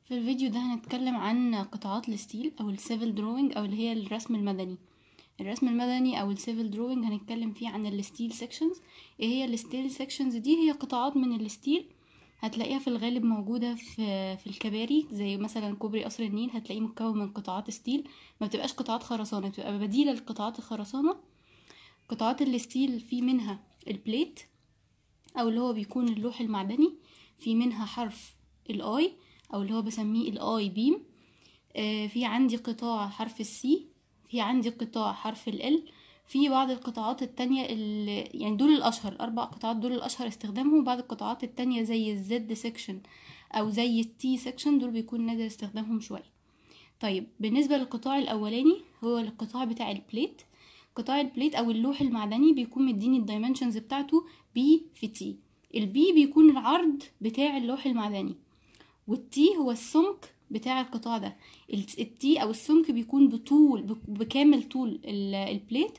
في الفيديو ده هنتكلم عن قطاعات الستيل او السيفل دروينج او اللي هي الرسم المدني الرسم المدني او السيفل دروينج هنتكلم فيه عن الستيل سيكشنز ايه هي الستيل سيكشنز دي هي قطاعات من الستيل هتلاقيها في الغالب موجودة في في الكباري زي مثلا كوبري قصر النيل هتلاقيه مكون من قطاعات ستيل ما بتبقاش قطاعات خرسانة بتبقى بديلة لقطاعات الخرسانة قطاعات الستيل في منها البليت او اللي هو بيكون اللوح المعدني في منها حرف الاي او اللي هو بسميه الاي بيم آه في عندي قطاع حرف السي في عندي قطاع حرف ال في بعض القطاعات التانية اللي يعني دول الأشهر الأربع قطاعات دول الأشهر استخدامهم وبعض القطاعات التانية زي الزد سيكشن أو زي التي سيكشن دول بيكون نادر استخدامهم شوية طيب بالنسبة للقطاع الأولاني هو القطاع بتاع البليت قطاع البليت أو اللوح المعدني بيكون مديني الدايمنشنز بتاعته بي في تي البي بيكون العرض بتاع اللوح المعدني والتي هو السمك بتاع القطاع ده التي او السمك بيكون بطول بكامل طول البليت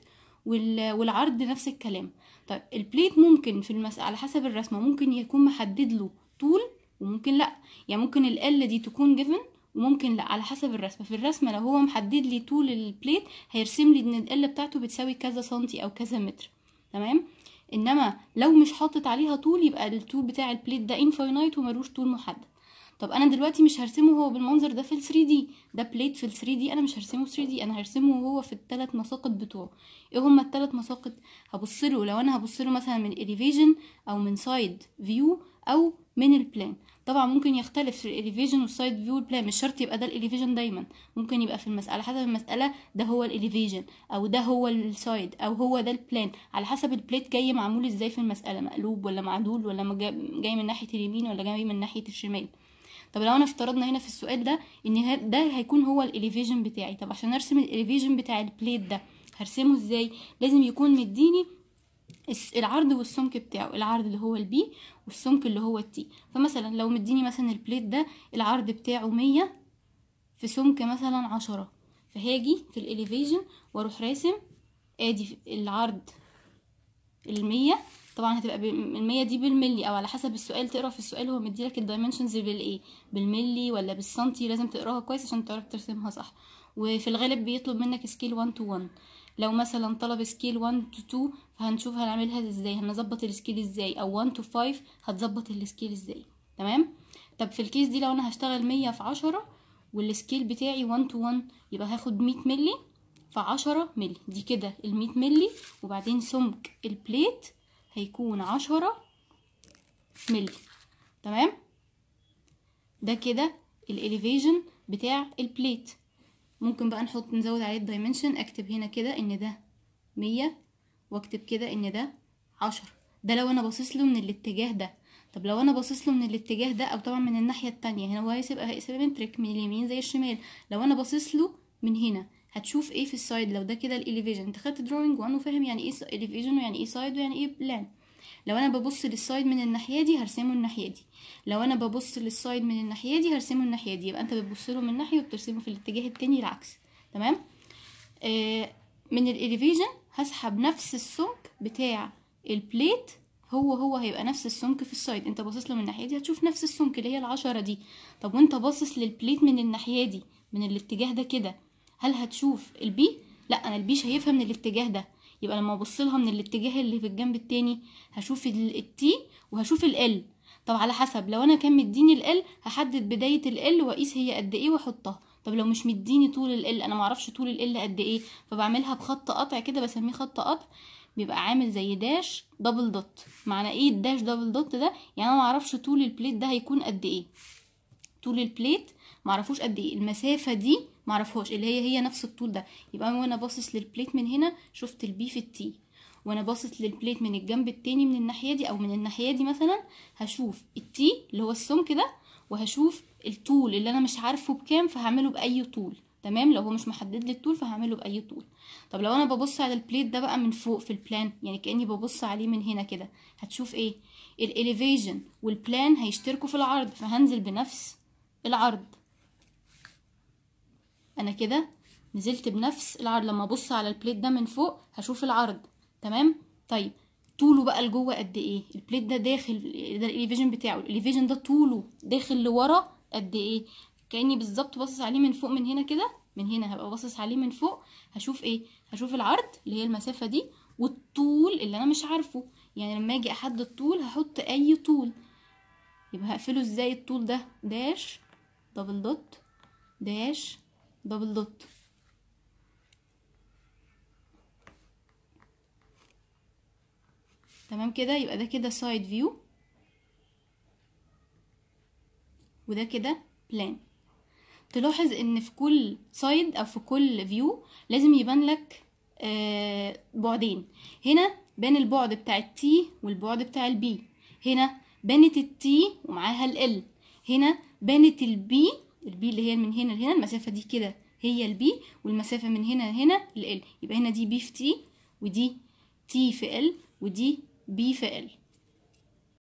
والعرض نفس الكلام طيب البليت ممكن في المس... على حسب الرسمه ممكن يكون محدد له طول وممكن لا يعني ممكن ال دي تكون جيفن وممكن لا على حسب الرسمه في الرسمه لو هو محدد لي طول البليت هيرسم لي ان ال بتاعته بتساوي كذا سنتي او كذا متر تمام انما لو مش حاطط عليها طول يبقى الطول بتاع البليت ده انفاينايت وملوش طول محدد طب انا دلوقتي مش هرسمه هو بالمنظر ده في ال 3 دي ده بليت في ال 3 دي انا مش هرسمه 3 دي انا هرسمه هو في الثلاث مساقط بتوعه ايه هما الثلاث مساقط هبص له لو انا هبص له مثلا من الاليفيجن او من سايد فيو او من البلان طبعا ممكن يختلف في الاليفيجن والسايد فيو والبلان مش شرط يبقى ده الاليفيجن دايما ممكن يبقى في المساله حسب المساله ده هو الاليفيجن او ده هو السايد او هو ده البلان على حسب البليت جاي معمول ازاي في المساله مقلوب ولا معدول ولا جاي من ناحيه اليمين ولا جاي من ناحيه الشمال طب لو انا افترضنا هنا في السؤال ده ان ده هيكون هو الاليفيجن بتاعي طب عشان ارسم الاليفيجن بتاع البليت ده هرسمه ازاي لازم يكون مديني العرض والسمك بتاعه العرض اللي هو البي والسمك اللي هو التي فمثلا لو مديني مثلا البليت ده العرض بتاعه مية في سمك مثلا عشرة فهاجي في الاليفيجن واروح راسم ادي العرض المية طبعا هتبقى المية دي بالملي او على حسب السؤال تقرا في السؤال هو مديلك الدايمنشنز بالايه بالملي ولا بالسنتي لازم تقراها كويس عشان تعرف ترسمها صح وفي الغالب بيطلب منك سكيل 1 تو 1 لو مثلا طلب سكيل 1 تو 2 فهنشوف هنعملها ازاي هنظبط السكيل ازاي او 1 تو 5 هتظبط السكيل ازاي تمام طب في الكيس دي لو انا هشتغل 100 في 10 والسكيل بتاعي 1 تو 1 يبقى هاخد 100 ملي في 10 ملي دي كده ال 100 ملي وبعدين سمك البليت هيكون عشرة ملي تمام ده كده الاليفيجن بتاع البليت ممكن بقى نحط نزود عليه الدايمنشن اكتب هنا كده ان ده مية واكتب كده ان ده عشرة ده لو انا باصص له من الاتجاه ده طب لو انا باصص له من الاتجاه ده او طبعا من الناحيه التانية هنا هو هيبقى هيسيمتريك من اليمين زي الشمال لو انا باصص له من هنا هتشوف ايه في السايد لو ده كده الاليفيجن انت خدت دروينج 1 وفاهم يعني ايه اليفيجن ويعني ايه سايد ويعني ايه بلان لو انا ببص للسايد من الناحيه دي هرسمه الناحيه دي لو انا ببص للسايد من الناحيه دي هرسمه الناحيه دي يبقى انت بتبص له من ناحيه وبترسمه في الاتجاه التاني العكس تمام آه من الاليفيجن هسحب نفس السمك بتاع البليت هو هو هيبقى نفس السمك في السايد انت باصص له من الناحيه دي هتشوف نفس السمك اللي هي العشرة دي طب وانت باصص للبليت من الناحيه دي من الاتجاه ده كده هل هتشوف البي لا انا البي شايفها من الاتجاه ده يبقى لما ابص لها من الاتجاه اللي في الجنب التاني هشوف التي وهشوف ال طب على حسب لو انا كان مديني ال هحدد بدايه ال واقيس هي قد ايه واحطها طب لو مش مديني طول ال انا معرفش طول ال قد ايه فبعملها بخط قطع كده بسميه خط قطع بيبقى عامل زي داش دبل دوت معنى ايه الداش دبل دوت ده يعني انا معرفش طول البليت ده هيكون قد ايه طول البليت معرفوش قد ايه المسافه دي معرفهاش اللي هي هي نفس الطول ده يبقى وانا باصص للبليت من هنا شفت البي في التي وانا باصص للبليت من الجنب التاني من الناحيه دي او من الناحيه دي مثلا هشوف التي اللي هو السمك ده وهشوف الطول اللي انا مش عارفه بكام فهعمله باي طول تمام لو هو مش محدد لي الطول فهعمله باي طول طب لو انا ببص على البليت ده بقى من فوق في البلان يعني كاني ببص عليه من هنا كده هتشوف ايه الاليفيجن والبلان هيشتركوا في العرض فهنزل بنفس العرض انا كده نزلت بنفس العرض لما ابص على البليت ده من فوق هشوف العرض تمام طيب طوله بقى لجوه قد ايه البليت ده داخل ده الاليفيجن بتاعه الاليفيجن ده طوله داخل لورا قد ايه كاني بالظبط باصص عليه من فوق من هنا كده من هنا هبقى باصص عليه من فوق هشوف ايه هشوف العرض اللي هي المسافه دي والطول اللي انا مش عارفه يعني لما اجي احدد الطول هحط اي طول يبقى هقفله ازاي الطول ده داش دبل دوت داش دبل دوت تمام كده يبقى ده كده سايد فيو وده كده بلان تلاحظ ان في كل سايد او في كل فيو لازم يبان لك آه بعدين هنا بان البعد بتاع التي والبعد بتاع البي هنا بانت التي ومعاها ال هنا بانت البي البي اللي هي من هنا لهنا المسافه دي كده هي البي والمسافه من هنا لهنا ال يبقى هنا دي بي في تي ودي تي في ال ودي بي في ال